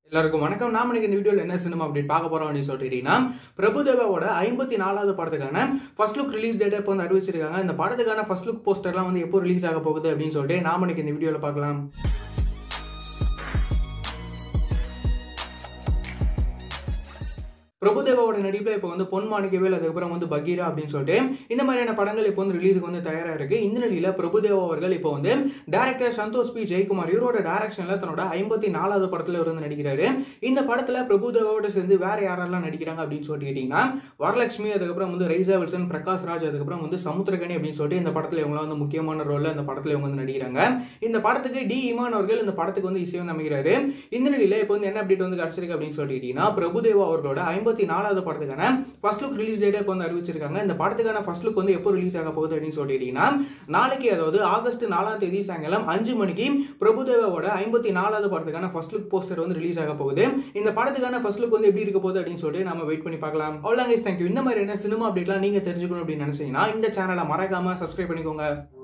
எல்லாருக்கும் வணக்கம் நாம இன்னைக்கு இந்த வீடியோல என்ன சினிமா அப்டேட் பார்க்க போறோம் அப்படின்னு சொல்லிட்டீங்கன்னா பிரபுதேவாவோட ஐம்பத்தி நாலாவது படத்துக்கான ஃபர்ஸ்ட் லுக் ரிலீஸ் டேட் இப்போ வந்து அறிவிச்சிருக்காங்க இந்த படத்துக்கான ஃபர்ஸ்ட் லுக் போஸ்டர்லாம் வந்து எப்போ ரிலீஸ் ஆக போகுது அப்படின்னு சொல்லிட்டு நாம இன்னைக்கு இந்த வீடியோல பார்க்கலாம் பிரபுதேவாவோட நடிப்பில் இப்போ வந்து பொன் மாணிக்கவேல் அதுக்கப்புறம் வந்து பகீரா அப்படின்னு சொல்லிட்டு இந்த மாதிரியான படங்கள் இப்போ வந்து ரிலீஸுக்கு வந்து தயாரா இருக்கு இந்த நிலையில பிரபுதேவா அவர்கள் இப்போ வந்து டேரக்டர் சந்தோஷ் பி ஜெயக்குமார் இவரோட டைரக்ஷன்ல தன்னோட ஐம்பத்தி நாலாவது படத்துல இவர் வந்து நடிக்கிறாரு இந்த படத்துல பிரபுதேவாவோட சேர்ந்து வேற யாரெல்லாம் நடிக்கிறாங்க அப்படின்னு சொல்லிட்டு கேட்டீங்கன்னா வரலட்சுமி அதுக்கப்புறம் வந்து ரைசா வில்சன் பிரகாஷ் ராஜ் அதுக்கப்புறம் வந்து சமுத்திரகனி அப்படின்னு சொல்லிட்டு இந்த படத்துல இவங்க வந்து முக்கியமான ரோல்ல இந்த படத்துல இவங்க வந்து நடிக்கிறாங்க இந்த படத்துக்கு டி இமான் அவர்கள் இந்த படத்துக்கு வந்து இசையம் அமைக்கிறாரு இந்த நிலையில இப்போ வந்து என்ன அப்டேட் வந்து கிடைச்சிருக்கு அப்படின்னு சொல்லிட்டீங்கன்னா பிரபுதேவா அவர்களோட ஐம்பத்தி நாலாவது படத்துக்கான ஃபர்ஸ்ட் லுக் ரிலீஸ் டேட்டை இப்போ வந்து அறிவிச்சிருக்காங்க இந்த படத்துக்கான ஃபர்ஸ்ட் லுக் வந்து எப்போ ரிலீஸ் ஆக போகுது அப்படின்னு சொல்லிட்டீங்கன்னா நாளைக்கு அதாவது ஆகஸ்ட் நாலாம் தேதி சாயங்காலம் அஞ்சு மணிக்கு பிரபுதேவாவோட ஐம்பத்தி நாலாவது படத்துக்கான ஃபர்ஸ்ட் லுக் போஸ்டர் வந்து ரிலீஸ் ஆக போகுது இந்த படத்துக்கான ஃபர்ஸ்ட் லுக் வந்து எப்படி இருக்க போகுது அப்படின்னு சொல்லிட்டு நம்ம வெயிட் பண்ணி பார்க்கலாம் அவ்வளோ தேங்க்யூ இந்த மாதிரி என்ன சினிமா அப்டேட்லாம் நீங்க தெரிஞ்சுக்கணும் அப்படின்னு நினைச்சீங்கன்னா இந்த சேனலை மறக்காம சப்ஸ்கிரைப் பண்ணிக்கோங்க